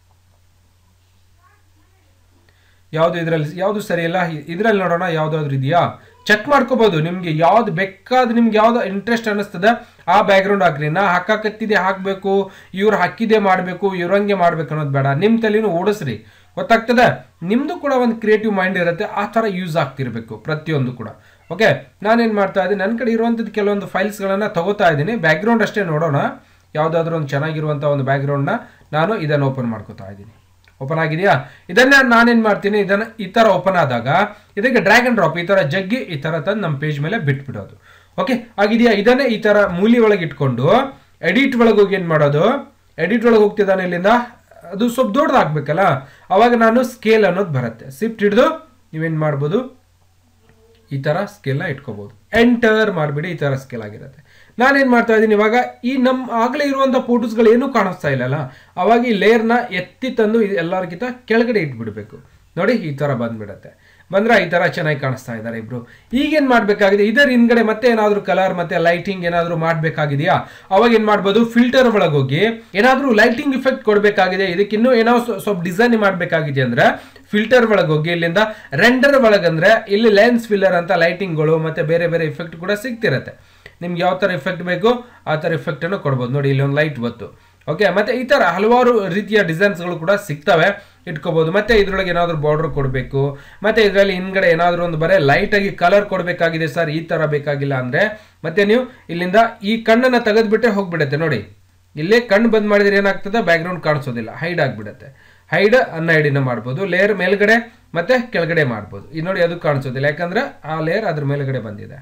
ಯಾವುದು ಇದರಲ್ಲಿ ಯಾವುದು ಸರಿ ಇಲ್ಲ ಇದರಲ್ಲಿ ನೋಡೋಣ ಯಾವುದಾದ್ರೂ ಇದೆಯಾ ಚೆಕ್ ಮಾಡ್ಕೋಬಹುದು ನಿಮ್ಗೆ ಯಾವ್ದು ಬೇಕಾದ ನಿಮ್ಗೆ ಯಾವ್ದು ಇಂಟ್ರೆಸ್ಟ್ ಅನ್ನಿಸ್ತದೆ ಆ ಬ್ಯಾಕ್ಗ್ರೌಂಡ್ ಹಾಕ್ರಿ ನಾ ಹಾಕಾಕತ್ತಿದೆ ಹಾಕಬೇಕು ಇವ್ರು ಹಾಕಿದೆ ಮಾಡಬೇಕು ಇವ್ರಂಗೆ ಮಾಡ್ಬೇಕು ಅನ್ನೋದು ಬೇಡ ನಿಮ್ಮ ತಲೆನೂ ಓಡಿಸ್ರಿ ಗೊತ್ತಾಗ್ತದೆ ನಿಮ್ಮದು ಕೂಡ ಒಂದು ಕ್ರಿಯೇಟಿವ್ ಮೈಂಡ್ ಇರುತ್ತೆ ಆ ಥರ ಯೂಸ್ ಆಗ್ತಿರ್ಬೇಕು ಪ್ರತಿಯೊಂದು ಕೂಡ ಓಕೆ ನಾನೇನು ಮಾಡ್ತಾ ಇದ್ದೀನಿ ನನ್ನ ಕಡೆ ಇರುವಂಥದ್ದು ಕೆಲವೊಂದು ಫೈಲ್ಸ್ಗಳನ್ನು ತಗೋತಾ ಇದ್ದೀನಿ ಬ್ಯಾಕ್ಗ್ರೌಂಡ್ ಅಷ್ಟೇ ನೋಡೋಣ ಯಾವುದಾದ್ರೂ ಒಂದು ಚೆನ್ನಾಗಿರುವಂಥ ಒಂದು ಬ್ಯಾಕ್ಗ್ರೌಂಡ್ನ ನಾನು ಇದನ್ನು ಓಪನ್ ಮಾಡ್ಕೋತಾ ಇದ್ದೀನಿ ಓಪನ್ ಆಗಿದೆಯಾ ಇದನ್ನ ನಾನೇನು ಮಾಡ್ತೀನಿ ಇದನ್ನು ಈ ಥರ ಓಪನ್ ಆದಾಗ ಇದಕ್ಕೆ ಡ್ರ್ಯಾಗ್ ಅಂಡ್ ಡ್ರಾಪ್ ಈ ಥರ ಜಗ್ಗಿ ಈ ಥರ ತಂದು ನಮ್ಮ ಪೇಜ್ ಮೇಲೆ ಬಿಟ್ಬಿಡೋದು ಓಕೆ ಆಗಿದೆಯಾ ಇದನ್ನೇ ಈ ಥರ ಮೂಲಿ ಒಳಗೆ ಇಟ್ಕೊಂಡು ಎಡಿಟ್ ಒಳಗೆ ಹೋಗಿ ಏನು ಮಾಡೋದು ಎಡಿಟ್ ಒಳಗೆ ಹೋಗ್ತಿದ್ದಾನೆ ಇಲ್ಲಿಂದ ಅದು ಸ್ವಲ್ಪ ದೊಡ್ಡದಾಗಬೇಕಲ್ಲ ಅವಾಗ ನಾನು ಸ್ಕೇಲ್ ಅನ್ನೋದು ಬರುತ್ತೆ ಸಿಫ್ಟ್ ಹಿಡಿದು ನೀವೇನು ಮಾಡ್ಬೋದು ಈ ಥರ ಸ್ಕೇಲ್ನ ಇಟ್ಕೋಬೋದು ಎಂಟರ್ ಮಾಡಿಬಿಡಿ ಈ ಥರ ಸ್ಕೇಲ್ ಆಗಿರುತ್ತೆ ನಾನೇನು ಮಾಡ್ತಾ ಇದ್ದೀನಿ ಇವಾಗ ಈ ನಮ್ಮ ಆಗಲೇ ಇರುವಂಥ ಫೋಟೋಸ್ಗಳು ಏನೂ ಕಾಣಿಸ್ತಾ ಇಲ್ಲಲ್ಲ ಅವಾಗ ಈ ಲೇಯರ್ನ ಎತ್ತಿ ತಂದು ಎಲ್ಲರಿಗಿಂತ ಕೆಳಗಡೆ ಇಟ್ಬಿಡಬೇಕು ನೋಡಿ ಈ ಥರ ಬಂದ್ಬಿಡುತ್ತೆ ಬಂದ್ರೆ ಈ ತರ ಚೆನ್ನಾಗಿ ಕಾಣಿಸ್ತಾ ಇದ್ದಾರೆ ಇಬ್ರು ಈಗೇನ್ ಮಾಡ್ಬೇಕಾಗಿದೆ ಇದರ ಹಿಂದ್ಗಡೆ ಮತ್ತೆ ಏನಾದ್ರು ಕಲರ್ ಮತ್ತೆ ಲೈಟಿಂಗ್ ಏನಾದ್ರು ಮಾಡ್ಬೇಕಾಗಿದೆಯಾ ಅವಾಗ ಏನ್ ಮಾಡ್ಬೋದು ಫಿಲ್ಟರ್ ಒಳಗೆ ಹೋಗಿ ಏನಾದ್ರೂ ಲೈಟಿಂಗ್ ಇಫೆಕ್ಟ್ ಕೊಡ್ಬೇಕಾಗಿದೆ ಇದಕ್ಕೆ ಇನ್ನೂ ಏನೋ ಸ್ವ- ಸ್ವಲ್ಪ ಡಿಸೈನ್ ಮಾಡ್ಬೇಕಾಗಿದೆ ಅಂದ್ರೆ ಫಿಲ್ಟರ್ ಒಳಗೆ ಹೋಗಿ ಇಲ್ಲಿಂದ ರೆಂಡರ್ ಒಳಗಂದ್ರೆ ಇಲ್ಲಿ ಲೆನ್ಸ್ ಫಿಲ್ಲರ್ ಅಂತ ಲೈಟಿಂಗ್ಗಳು ಮತ್ತೆ ಬೇರೆ ಬೇರೆ ಇಫೆಕ್ಟ್ ಕೂಡ ಸಿಗ್ತಿರತ್ತೆ ನಿಮ್ಗೆ ಯಾವ ತರ ಇಫೆಕ್ಟ್ ಬೇಕು ಆ ತರ ಇಫೆಕ್ಟ್ ಅನ್ನು ಕೊಡ್ಬೋದು ನೋಡಿ ಇಲ್ಲಿ ಒಂದು ಲೈಟ್ ಬತ್ತು ಓಕೆ ಮತ್ತೆ ಈ ತರ ಹಲವಾರು ರೀತಿಯ ಡಿಸೈನ್ಸ್ಗಳು ಕೂಡ ಸಿಗ್ತವೆ ಇಟ್ಕೋಬಹುದು ಮತ್ತೆ ಇದ್ರೊಳಗೆ ಏನಾದ್ರು ಬಾರ್ಡರ್ ಕೊಡಬೇಕು ಮತ್ತೆ ಇದರಲ್ಲಿ ಹಿಂದ್ಗಡೆ ಏನಾದ್ರು ಒಂದು ಬರೇ ಲೈಟ್ ಆಗಿ ಕಲರ್ ಕೊಡಬೇಕಾಗಿದೆ ಸರ್ ಈ ತರ ಬೇಕಾಗಿಲ್ಲ ಅಂದ್ರೆ ಮತ್ತೆ ನೀವು ಇಲ್ಲಿಂದ ಈ ಕಣ್ಣನ್ನ ತೆಗೆದ್ಬಿಟ್ಟೆ ಹೋಗ್ಬಿಡುತ್ತೆ ನೋಡಿ ಇಲ್ಲೇ ಕಣ್ಣು ಬಂದ್ ಮಾಡಿದ್ರೆ ಏನಾಗ್ತದೆ ಬ್ಯಾಕ್ಗ್ರೌಂಡ್ ಕಾಣಿಸೋದಿಲ್ಲ ಹೈಡ್ ಆಗ್ಬಿಡುತ್ತೆ ಹೈಡ್ ಅನ್ನ ಹೈಡಿನ ಮಾಡ್ಬೋದು ಲೇಯರ್ ಮೇಲ್ಗಡೆ ಮತ್ತೆ ಕೆಳಗಡೆ ಮಾಡ್ಬೋದು ಇದು ನೋಡಿ ಅದು ಕಾಣಿಸೋದಿಲ್ಲ ಯಾಕಂದ್ರೆ ಆ ಲೇಯರ್ ಅದ್ರ ಮೇಲ್ಗಡೆ ಬಂದಿದೆ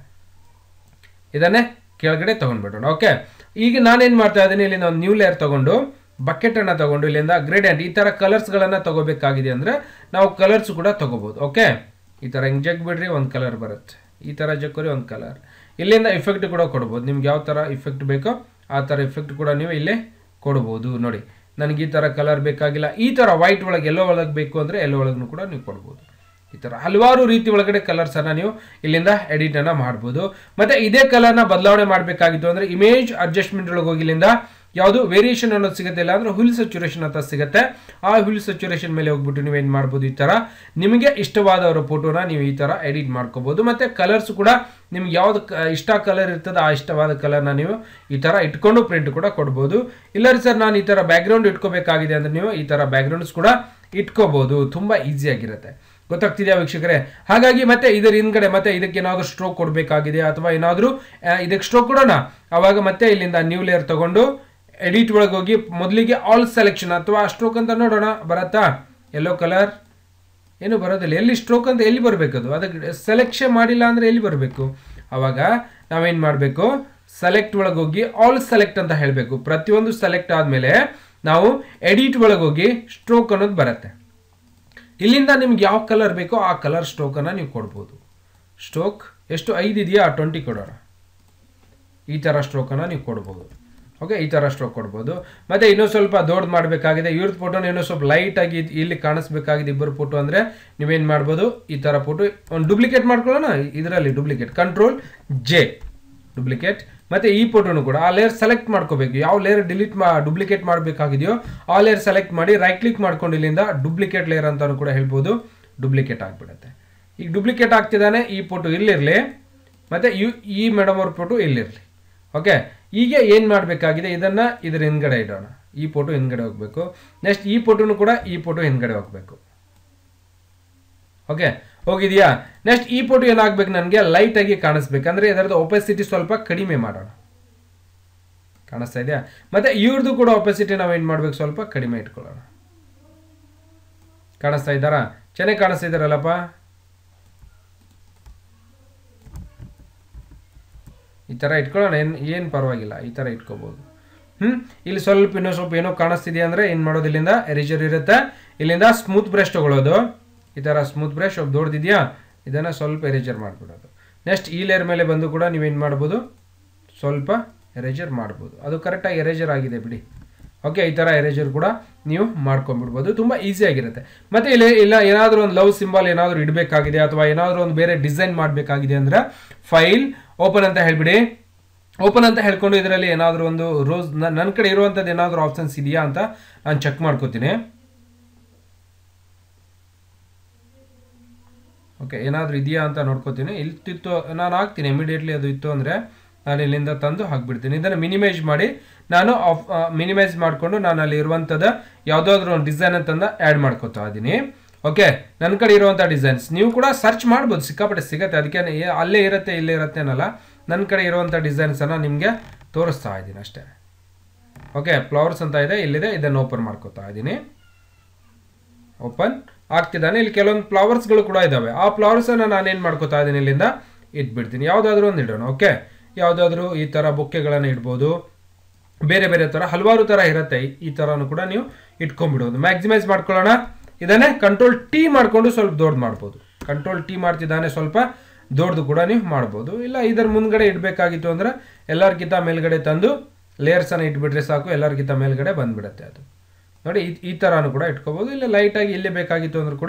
ಇದನ್ನೇ ಕೆಳಗಡೆ ತಗೊಂಡ್ಬಿಡೋಣ ಓಕೆ ಈಗ ನಾನೇನ್ ಮಾಡ್ತಾ ಇದ್ದೀನಿ ಇಲ್ಲಿ ಒಂದು ನ್ಯೂ ಲೇಯರ್ ತಗೊಂಡು ಬಕೆಟ್ ಅನ್ನ ತಗೊಂಡು ಇಲ್ಲಿಂದ ಗ್ರೇಡಿಯಂಟ್ ಈ ತರ ಕಲರ್ಸ್ ಗಳನ್ನ ತಗೋಬೇಕಾಗಿದೆ ಅಂದ್ರೆ ನಾವು ಕಲರ್ಸ್ ಕೂಡ ತಗೋಬಹುದು ಓಕೆ ಈ ತರ ಹಿಂಗ್ ಜಗ್ ಬಿಡ್ರಿ ಒಂದು ಕಲರ್ ಬರುತ್ತೆ ಈ ತರ ಜಕ್ಕೋರಿ ಒಂದು ಕಲರ್ ಇಲ್ಲಿಂದ ಇಫೆಕ್ಟ್ ಕೂಡ ಕೊಡ್ಬೋದು ನಿಮ್ಗೆ ಯಾವ ತರ ಇಫೆಕ್ಟ್ ಬೇಕೋ ಆ ತರ ಇಫೆಕ್ಟ್ ಕೂಡ ನೀವು ಇಲ್ಲಿ ಕೊಡ್ಬೋದು ನೋಡಿ ನನಗೆ ಈ ತರ ಕಲರ್ ಬೇಕಾಗಿಲ್ಲ ಈ ತರ ವೈಟ್ ಒಳಗೆ ಎಲ್ಲೋ ಒಳಗೆ ಬೇಕು ಅಂದ್ರೆ ಎಲ್ಲೋ ಒಳಗೂ ಕೂಡ ನೀವು ಕೊಡ್ಬೋದು ಈ ತರ ಹಲವಾರು ರೀತಿ ಒಳಗಡೆ ಕಲರ್ಸ್ ಅನ್ನ ನೀವು ಇಲ್ಲಿಂದ ಎಡಿಟ್ ಅನ್ನ ಮಾಡ್ಬೋದು ಮತ್ತೆ ಇದೇ ಕಲರ್ ನ ಬದಲಾವಣೆ ಮಾಡಬೇಕಾಗಿತ್ತು ಅಂದ್ರೆ ಇಮೇಜ್ ಅಡ್ಜಸ್ಟ್ಮೆಂಟ್ ಒಳಗೆ ಹೋಗಿ ಇಲ್ಲಿಂದ ಯಾವುದು ವೇರಿಯೇಷನ್ ಅನ್ನೋದು ಸಿಗುತ್ತೆ ಇಲ್ಲ ಅಂದ್ರೆ ಹುಲ್ ಸಚುರೇಷನ್ ಅಂತ ಸಿಗುತ್ತೆ ಆ ಹುಲ್ ಸಚುರೇಷನ್ ಮೇಲೆ ಹೋಗ್ಬಿಟ್ಟು ನೀವು ಏನ್ ಮಾಡ್ಬೋದು ಈ ತರ ನಿಮಗೆ ಇಷ್ಟವಾದವರ ಫೋಟೋನ ನೀವು ಈ ತರ ಎಡಿಟ್ ಮಾಡ್ಕೋಬಹುದು ಮತ್ತೆ ಕಲರ್ಸ್ ಕೂಡ ನಿಮ್ಗೆ ಯಾವ್ದು ಕ- ಇಷ್ಟ ಕಲರ್ ಇರ್ತದೆ ಆ ಇಷ್ಟವಾದ ಕಲರ್ನ ನೀವು ಈ ತರ ಇಟ್ಕೊಂಡು ಪ್ರಿಂಟ್ ಕೂಡ ಕೊಡ್ಬೋದು ಇಲ್ಲ ಸರ್ ನಾನು ಈ ತರ ಬ್ಯಾಕ್ಗ್ರೌಂಡ್ ಇಟ್ಕೋಬೇಕಾಗಿದೆ ಅಂದ್ರೆ ನೀವು ಈ ತರ ಬ್ಯಾಕ್ಗ್ರೌಂಡ್ಸ್ ಕೂಡ ಇಟ್ಕೋಬಹುದು ತುಂಬಾ ಈಸಿ ಆಗಿರುತ್ತೆ ಗೊತ್ತಾಗ್ತಿದೆಯಾ ವೀಕ್ಷಕರೇ ಹಾಗಾಗಿ ಮತ್ತೆ ಇದರ ಹಿಂದ್ಗಡೆ ಮತ್ತೆ ಇದಕ್ಕೆ ಏನಾದ್ರು ಸ್ಟ್ರೋಕ್ ಕೊಡಬೇಕಾಗಿದೆ ಅಥವಾ ಏನಾದರೂ ಇದಕ್ಕೆ ಸ್ಟ್ರೋಕ್ ಕೊಡೋಣ ಅವಾಗ ಮತ್ತೆ ಇಲ್ಲಿಂದ ನ್ಯೂ ಲೇಯರ್ ತಗೊಂಡು ಎಡಿಟ್ ಒಳಗೆ ಹೋಗಿ ಮೊದಲಿಗೆ ಆಲ್ ಸೆಲೆಕ್ಷನ್ ಅಥವಾ ಸ್ಟ್ರೋಕ್ ಅಂತ ನೋಡೋಣ ಬರತ್ತಾ ಯೆಲ್ಲೋ ಕಲರ್ ಏನು ಬರೋದಿಲ್ಲ ಎಲ್ಲಿ ಸ್ಟ್ರೋಕ್ ಅಂತ ಎಲ್ಲಿ ಬರಬೇಕು ಅದು ಅದಕ್ಕೆ ಸೆಲೆಕ್ಷನ್ ಮಾಡಿಲ್ಲ ಅಂದ್ರೆ ಎಲ್ಲಿ ಬರಬೇಕು ಅವಾಗ ನಾವೇನ್ ಮಾಡಬೇಕು ಸೆಲೆಕ್ಟ್ ಒಳಗೆ ಹೋಗಿ ಆಲ್ ಸೆಲೆಕ್ಟ್ ಅಂತ ಹೇಳಬೇಕು ಪ್ರತಿಯೊಂದು ಸೆಲೆಕ್ಟ್ ಆದಮೇಲೆ ನಾವು ಎಡಿಟ್ ಒಳಗೆ ಹೋಗಿ ಸ್ಟ್ರೋಕ್ ಅನ್ನೋದು ಬರುತ್ತೆ ಇಲ್ಲಿಂದ ನಿಮ್ಗೆ ಯಾವ ಕಲರ್ ಬೇಕೋ ಆ ಕಲರ್ ಸ್ಟ್ರೋಕನ್ನು ನೀವು ಕೊಡ್ಬೋದು ಸ್ಟ್ರೋಕ್ ಎಷ್ಟು ಐದು ಇದೆಯಾ ಟ್ವೆಂಟಿ ಕೊಡೋಣ ಈ ಥರ ಸ್ಟ್ರೋಕನ್ನು ನೀವು ಕೊಡ್ಬೋದು ಓಕೆ ಈ ಥರ ಸ್ಟ್ರೋಕ್ ಕೊಡ್ಬೋದು ಮತ್ತೆ ಇನ್ನೂ ಸ್ವಲ್ಪ ದೊಡ್ಡದು ಮಾಡಬೇಕಾಗಿದೆ ಇವ್ರದ್ದು ಫೋಟೋನ ಇನ್ನೂ ಸ್ವಲ್ಪ ಲೈಟ್ ಆಗಿ ಇದ್- ಇಲ್ಲಿ ಕಾಣಿಸ್ಬೇಕಾಗಿದೆ ಇಬ್ಬರು ಫೋಟೋ ಅಂದರೆ ನೀವೇನು ಮಾಡ್ಬೋದು ಈ ಥರ ಫೋಟೋ ಒಂದು ಡೂಪ್ಲಿಕೇಟ್ ಮಾಡ್ಕೊಳ್ಳೋಣ ಇದರಲ್ಲಿ ಡೂಪ್ಲಿಕೇಟ್ ಕಂಟ್ರೋಲ್ ಜೆ ಡೂಪ್ಲಿಕೇಟ್ ಮತ್ತೆ ಈ ಫೋಟೋನು ಕೂಡ ಆ ಲೇಯರ್ ಸೆಲೆಕ್ಟ್ ಮಾಡ್ಕೋಬೇಕು ಯಾವ ಲೇಯರ್ ಡಿಲೀಟ್ ಮಾ ಡೂಪ್ಲಿಕೇಟ್ ಮಾಡಬೇಕಾಗಿದೆಯೋ ಆ ಲೇಯರ್ ಸೆಲೆಕ್ಟ್ ಮಾಡಿ ರೈಟ್ ಕ್ಲಿಕ್ ಮಾಡ್ಕೊಂಡು ಇಲ್ಲಿಂದ ಡೂಪ್ಲಿಕೇಟ್ ಲೇಯರ್ ಅಂತಾನು ಕೂಡ ಹೇಳ್ಬೋದು ಡೂಪ್ಲಿಕೇಟ್ ಆಗಿಬಿಡುತ್ತೆ ಈಗ ಡೂಪ್ಲಿಕೇಟ್ ಆಗ್ತಿದ್ದಾನೆ ಈ ಫೋಟೋ ಇಲ್ಲಿರಲಿ ಮತ್ತೆ ಯು ಈ ಮೇಡಮ್ ಅವ್ರ ಫೋಟೋ ಇಲ್ಲಿರಲಿ ಓಕೆ ಈಗ ಏನು ಮಾಡಬೇಕಾಗಿದೆ ಇದನ್ನ ಇದರ ಹಿಂದ್ಗಡೆ ಇಡೋಣ ಈ ಫೋಟೋ ಹಿಂದ್ಗಡೆ ಹೋಗ್ಬೇಕು ನೆಕ್ಸ್ಟ್ ಈ ಫೋಟೋನು ಕೂಡ ಈ ಫೋಟೋ ಹಿಂದ್ಗಡೆ ಹೋಗ್ಬೇಕು ಓಕೆ ಹೋಗಿದೆಯಾ ನೆಕ್ಸ್ಟ್ ಈ ಫೋಟೋ ಏನಾಗ್ಬೇಕು ನನಗೆ ಲೈಟ್ ಆಗಿ ಕಾಣಿಸ್ಬೇಕು ಅಂದ್ರೆ ಇದರದ್ದು ಒಪೆಸಿಟಿ ಸ್ವಲ್ಪ ಕಡಿಮೆ ಮಾಡೋಣ ಕಾಣಿಸ್ತಾ ಇದೆಯಾ ಮತ್ತೆ ಇವ್ರದ್ದು ಕೂಡ ಒಪೆಸಿಟಿ ನಾವು ಏನು ಮಾಡ್ಬೇಕು ಸ್ವಲ್ಪ ಕಡಿಮೆ ಇಟ್ಕೊಳ್ಳೋಣ ಕಾಣಿಸ್ತಾ ಇದ್ದಾರಾ ಚೆನ್ನಾಗಿ ಕಾಣಿಸ್ತಾ ಇದ್ದಾರಲ್ಲಪ್ಪ ಈ ಥರ ಇಟ್ಕೊಳ್ಳೋಣ ಏನು ಏನು ಪರವಾಗಿಲ್ಲ ಈ ಥರ ಇಟ್ಕೋಬೋದು ಹ್ಮ್ ಇಲ್ಲಿ ಸ್ವಲ್ಪ ಇನ್ನೂ ಸ್ವಲ್ಪ ಏನೋ ಕಾಣಿಸ್ತಿದೆಯಾ ಅಂದ್ರೆ ಏನು ಮಾಡೋದು ಇಲ್ಲಿಂದ ಎರೇಜರ್ ಇರುತ್ತೆ ಇಲ್ಲಿಂದ ಸ್ಮೂತ್ ಬ್ರಷ್ ತಗೊಳ್ಳೋದು ಈ ಥರ ಸ್ಮೂತ್ ಬ್ರಷ್ ದೊಡ್ಡದಿದೆಯಾ ಇದನ್ನು ಸ್ವಲ್ಪ ಎರೇಜರ್ ಮಾಡಿಬಿಡೋದು ನೆಕ್ಸ್ಟ್ ಈ ಲೇಯರ್ ಮೇಲೆ ಬಂದು ಕೂಡ ನೀವೇನು ಮಾಡ್ಬೋದು ಸ್ವಲ್ಪ ಎರೇಜರ್ ಮಾಡ್ಬೋದು ಅದು ಕರೆಕ್ಟಾಗಿ ಎರೇಜರ್ ಆಗಿದೆ ಬಿಡಿ ಓಕೆ ಈ ಥರ ಎರೇಜರ್ ಕೂಡ ನೀವು ಮಾಡ್ಕೊಂಡ್ಬಿಡ್ಬೋದು ತುಂಬ ಈಸಿ ಆಗಿರುತ್ತೆ ಮತ್ತೆ ಇಲ್ಲಿ ಇಲ್ಲ ಏನಾದರೂ ಒಂದು ಲವ್ ಸಿಂಬಲ್ ಏನಾದರೂ ಇಡಬೇಕಾಗಿದೆ ಅಥವಾ ಏನಾದರೂ ಒಂದು ಬೇರೆ ಡಿಸೈನ್ ಮಾಡಬೇಕಾಗಿದೆ ಅಂದ್ರೆ ಫೈಲ್ ಓಪನ್ ಅಂತ ಹೇಳ್ಬಿಡಿ ಓಪನ್ ಅಂತ ಹೇಳ್ಕೊಂಡು ಇದರಲ್ಲಿ ಏನಾದರೂ ಒಂದು ರೋಸ್ ನನ್ನ ಕಡೆ ಇರುವಂಥದ್ದು ಏನಾದರೂ ಆಪ್ಷನ್ಸ್ ಇದೆಯಾ ಅಂತ ನಾನು ಚೆಕ್ ಮಾಡ್ಕೋತೀನಿ ಓಕೆ ಏನಾದರೂ ಇದೆಯಾ ಅಂತ ನೋಡ್ಕೋತೀನಿ ಇಲ್ತಿತ್ತು ನಾನು ಹಾಕ್ತೀನಿ ಇಮಿಡಿಯೇಟ್ಲಿ ಅದು ಇತ್ತು ಅಂದರೆ ನಾನು ಇಲ್ಲಿಂದ ತಂದು ಹಾಕ್ಬಿಡ್ತೀನಿ ಇದನ್ನು ಮಿನಿಮೈಸ್ ಮಾಡಿ ನಾನು ಆಫ್ ಮಿನಿಮೈಸ್ ಮಾಡಿಕೊಂಡು ನಾನು ಅಲ್ಲಿ ಇರುವಂಥದ್ದು ಯಾವುದಾದ್ರೂ ಒಂದು ಡಿಸೈನ್ ಅಂತಂದ ಆ್ಯಡ್ ಮಾಡ್ಕೋತಾ ಇದ್ದೀನಿ ಓಕೆ ನನ್ನ ಕಡೆ ಇರುವಂಥ ಡಿಸೈನ್ಸ್ ನೀವು ಕೂಡ ಸರ್ಚ್ ಮಾಡ್ಬೋದು ಸಿಕ್ಕಾಪಟ್ಟೆ ಸಿಗತ್ತೆ ಅದಕ್ಕೆ ಅಲ್ಲೇ ಇರುತ್ತೆ ಇಲ್ಲೇ ಇರುತ್ತೆ ಅನ್ನಲ್ಲ ನನ್ನ ಕಡೆ ಇರುವಂಥ ಡಿಸೈನ್ಸನ್ನು ನಿಮಗೆ ತೋರಿಸ್ತಾ ಇದ್ದೀನಿ ಅಷ್ಟೇ ಓಕೆ ಫ್ಲವರ್ಸ್ ಅಂತ ಇದೆ ಇಲ್ಲಿದೆ ಇದನ್ನು ಓಪನ್ ಮಾಡ್ಕೋತಾ ಇದ್ದೀನಿ ಓಪನ್ ಆಗ್ತಿದ್ದಾನೆ ಇಲ್ಲಿ ಕೆಲವೊಂದು ಫ್ಲವರ್ಸ್ಗಳು ಕೂಡ ಇದ್ದಾವೆ ಆ ಫ್ಲವರ್ಸನ್ನು ನಾನೇನು ಮಾಡ್ಕೋತಾ ಇದ್ದೀನಿ ಇಲ್ಲಿಂದ ಇಟ್ಬಿಡ್ತೀನಿ ಯಾವುದಾದ್ರೂ ಒಂದು ಇಡೋಣ ಓಕೆ ಯಾವುದಾದ್ರೂ ಈ ಥರ ಬೊಕ್ಕೆಗಳನ್ನು ಇಡ್ಬೋದು ಬೇರೆ ಬೇರೆ ಥರ ಹಲವಾರು ಥರ ಇರುತ್ತೆ ಈ- ಈ ಥರನೂ ಕೂಡ ನೀವು ಇಟ್ಕೊಂಡ್ಬಿಡೋದು ಮ್ಯಾಕ್ಸಿಮೈಸ್ ಮಾಡ್ಕೊಳ್ಳೋಣ ಇದನ್ನೇ ಕಂಟ್ರೋಲ್ ಟಿ ಮಾಡಿಕೊಂಡು ಸ್ವಲ್ಪ ದೊಡ್ಡದು ಮಾಡ್ಬೋದು ಕಂಟ್ರೋಲ್ ಟಿ ಮಾಡ್ತಿದ್ದಾನೆ ಸ್ವಲ್ಪ ದೊಡ್ಡದು ಕೂಡ ನೀವು ಮಾಡ್ಬೋದು ಇಲ್ಲ ಇದರ ಮುಂದ್ಗಡೆ ಇಡಬೇಕಾಗಿತ್ತು ಅಂದ್ರೆ ಎಲ್ಲರಿಗಿಂತ ಮೇಲ್ಗಡೆ ತಂದು ಲೇಯರ್ಸನ್ನು ಇಟ್ಬಿಟ್ರೆ ಸಾಕು ಎಲ್ಲರಿಗಿಂತ ಮೇಲ್ಗಡೆ ಬಂದ್ಬಿಡುತ್ತೆ ಅದು ನೋಡಿ ಈ ಈ ಥರನೂ ಕೂಡ ಇಟ್ಕೋಬೋದು ಇಲ್ಲ ಲೈಟಾಗಿ ಇಲ್ಲೇ ಬೇಕಾಗಿತ್ತು ಅಂದ್ರೂ ಕೂಡ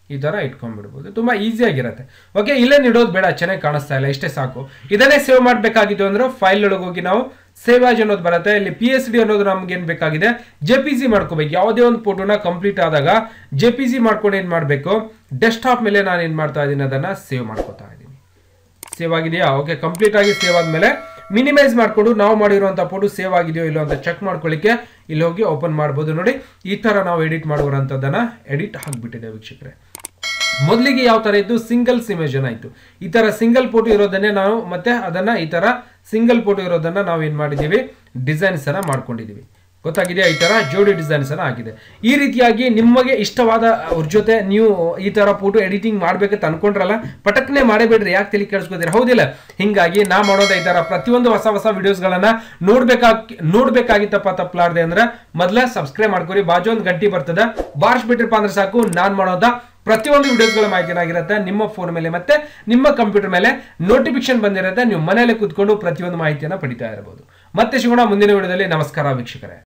ಈ ತರ ಇಟ್ಕೊಂಡ್ಬಿಡ್ಬೋದು ತುಂಬಾ ಈಸಿ ಆಗಿರುತ್ತೆ ಓಕೆ ಇಲ್ಲೇ ಇಡೋದು ಬೇಡ ಚೆನ್ನಾಗಿ ಕಾಣಿಸ್ತಾ ಇಲ್ಲ ಇಷ್ಟೇ ಸಾಕು ಇದನ್ನೇ ಸೇವ್ ಮಾಡಬೇಕಾಗಿತ್ತು ಅಂದ್ರೆ ಫೈಲ್ ಒಳಗೆ ಹೋಗಿ ನಾವು ಸೇವ್ ಆಜ್ ಅನ್ನೋದು ಬರುತ್ತೆ ಇಲ್ಲಿ ಪಿ ಎಸ್ ಡಿ ಅನ್ನೋದು ನಮ್ಗೆ ಏನ್ ಬೇಕಾಗಿದೆ ಜೆ ಪಿ ಜಿ ಮಾಡ್ಕೋಬೇಕು ಯಾವುದೇ ಒಂದು ಫೋಟೋನ ಕಂಪ್ಲೀಟ್ ಆದಾಗ ಜೆ ಪಿ ಜಿ ಮಾಡ್ಕೊಂಡು ಏನ್ ಮಾಡಬೇಕು ಡೆಸ್ಕ್ಟಾಪ್ ಮೇಲೆ ನಾನು ಏನ್ ಮಾಡ್ತಾ ಇದ್ದೀನಿ ಅದನ್ನ ಸೇವ್ ಮಾಡ್ಕೋತಾ ಇದ್ದೀನಿ ಸೇವ್ ಆಗಿದೆಯಾ ಓಕೆ ಕಂಪ್ಲೀಟ್ ಆಗಿ ಸೇವ್ ಆದ್ಮೇಲೆ ಮಿನಿಮೈಸ್ ಮಾಡ್ಕೊಂಡು ನಾವು ಮಾಡಿರುವಂತ ಫೋಟೋ ಸೇವ್ ಆಗಿದೆಯೋ ಇಲ್ಲೋ ಅಂತ ಚೆಕ್ ಮಾಡ್ಕೊಳ್ಳಿಕ್ಕೆ ಇಲ್ಲಿ ಹೋಗಿ ಓಪನ್ ಮಾಡ್ಬೋದು ನೋಡಿ ಈ ತರ ನಾವು ಎಡಿಟ್ ಮಾಡುವಂಥದ್ದನ್ನ ಎಡಿಟ್ ಆಗ್ಬಿಟ್ಟಿದೆ ವೀಕ್ಷಕರೇ ಮೊದಲಿಗೆ ಯಾವ ತರ ಇತ್ತು ಸಿಂಗಲ್ಸ್ ಇಮೇಜ್ ಆಯ್ತು ಈ ತರ ಸಿಂಗಲ್ ಫೋಟೋ ಇರೋದನ್ನೇ ನಾವು ಮತ್ತೆ ಅದನ್ನ ಈ ತರ ಸಿಂಗಲ್ ಫೋಟೋ ಇರೋದನ್ನ ನಾವು ಏನ್ ಮಾಡಿದೀವಿ ಡಿಸೈನ್ಸ್ ಅನ್ನ ಮಾಡ್ಕೊಂಡಿದೀವಿ ಗೊತ್ತಾಗಿದೆಯಾ ಈ ತರ ಜೋಡಿ ಡಿಸೈನ್ಸ್ ಅನ್ನ ಆಗಿದೆ ಈ ರೀತಿಯಾಗಿ ನಿಮಗೆ ಇಷ್ಟವಾದ ಅವ್ರ ಜೊತೆ ನೀವು ಈ ತರ ಫೋಟೋ ಎಡಿಟಿಂಗ್ ಮಾಡ್ಬೇಕಂತ ಅನ್ಕೊಂಡ್ರಲ್ಲ ಪಟಕ್ನೆ ಮಾಡಬೇಡ್ರಿ ಯಾಕೆ ತಲೆ ಕೆಡಿಸ್ಕೋತೀರಿ ಹೌದಿಲ್ಲ ಹಿಂಗಾಗಿ ನಾ ಮಾಡೋದ ಈ ತರ ಪ್ರತಿಯೊಂದು ಹೊಸ ಹೊಸ ವಿಡಿಯೋಸ್ಗಳನ್ನ ನೋಡ್ಬೇಕಾಗಿ ನೋಡ್ಬೇಕಾಗಿತ್ತಪ್ಪ ತಪ್ಪಲಾರ್ದೆ ಅಂದ್ರೆ ಮೊದ್ಲ ಸಬ್ಸ್ಕ್ರೈಬ್ ಮಾಡ್ಕೊರಿ ಬಾಜು ಒಂದು ಗಂಟೆ ಬರ್ತದ ಬಾರ್ಸ್ ಬಿಟ್ಟಿರಪ್ಪ ಅಂದ್ರೆ ಸಾಕು ನಾನ್ ಮಾಡೋದ ಪ್ರತಿಯೊಂದು ವಿಡಿಯೋಸ್ಗಳ ಮಾಹಿತಿ ಏನಾಗಿರುತ್ತೆ ನಿಮ್ಮ ಫೋನ್ ಮೇಲೆ ಮತ್ತೆ ನಿಮ್ಮ ಕಂಪ್ಯೂಟರ್ ಮೇಲೆ ನೋಟಿಫಿಕೇಶನ್ ಬಂದಿರುತ್ತೆ ನೀವು ಮನೆಯಲ್ಲೇ ಕೂತ್ಕೊಂಡು ಪ್ರತಿಯೊಂದು ಮಾಹಿತಿಯನ್ನ ಪಡಿತಾ ಇರಬಹುದು ಮತ್ತೆ ಸಿಗೋಣ ಮುಂದಿನ ವಿಡಿಯೋದಲ್ಲಿ ನಮಸ್ಕಾರ ವೀಕ್ಷಕರೇ